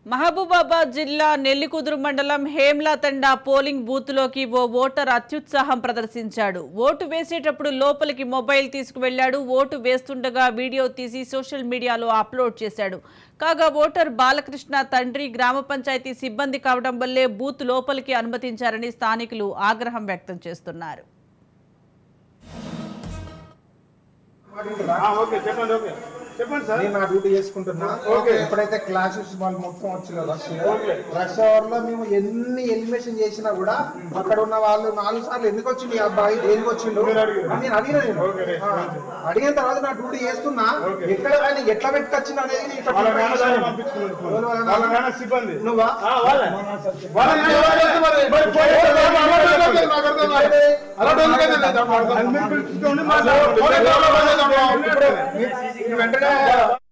మహబూబాబాద్ జిల్లా నెల్లికుదురు మండలం హేమ్లాతండా పోలింగ్ బూత్లోకి ఓ ఓటర్ అత్యుత్సాహం ప్రదర్శించాడు ఓటు వేసేటప్పుడు లోపలికి మొబైల్ తీసుకువెళ్లాడు ఓటు వేస్తుండగా వీడియో తీసి సోషల్ మీడియాలో అప్లోడ్ చేశాడు కాగా ఓటర్ బాలకృష్ణ తండ్రి గ్రామ పంచాయతీ సిబ్బంది కావడం వల్లే బూత్ లోపలికి అనుమతించారని స్థానికులు ఆగ్రహం వ్యక్తం చేస్తున్నారు ఓకే చెప్పండి ఓకే చెప్పండి సార్ నేను నా డ్యూటీ చేసుకుంటున్నా ఓకే. ఎప్పుడైతే క్లాసెస్ వాళ్ళు మొత్తం వచ్చిన రష్ రష్ అవర్ లో మేము ఎన్ని ఎలిమినేషన్ చేసినా కూడా అక్కడ ఉన్న వాళ్ళు నాలుగు సార్లు ఎందుకు వచ్చింది ఈ అబ్బాయి దేనికి వచ్చిండు మీరు అడిగారు. అని నేను అడిగిన నేను ఓకే. ఆ, అడిగిన తర్వాత నా డ్యూటీ చేస్తున్నా ఓకే. ఎక్కడ ఆయన ఎట్లా పెట్టుకొచ్చిన అనేది నేను ఇక్కడ వాళ్ళ చెప్పాను. నాన్న పంపించుకున్నాడు ఎవరు వాళ్ళ వాళ్ళ నాన్న? నాన్న సిబ్బంది నువ్వా ఆ, వాళ్ళే. వాళ్ళ నాన్న ఎవరు? మరి ఫోన్ చేస్తే నాకు అర్థం కాదు, నాకు అర్థం కాదు. అలాంటి వాళ్ళకి అయితే లేదు. అది మీరు పిలుచుకోండి, మాట్లాడండి. ఇప్పుడు వెంటనే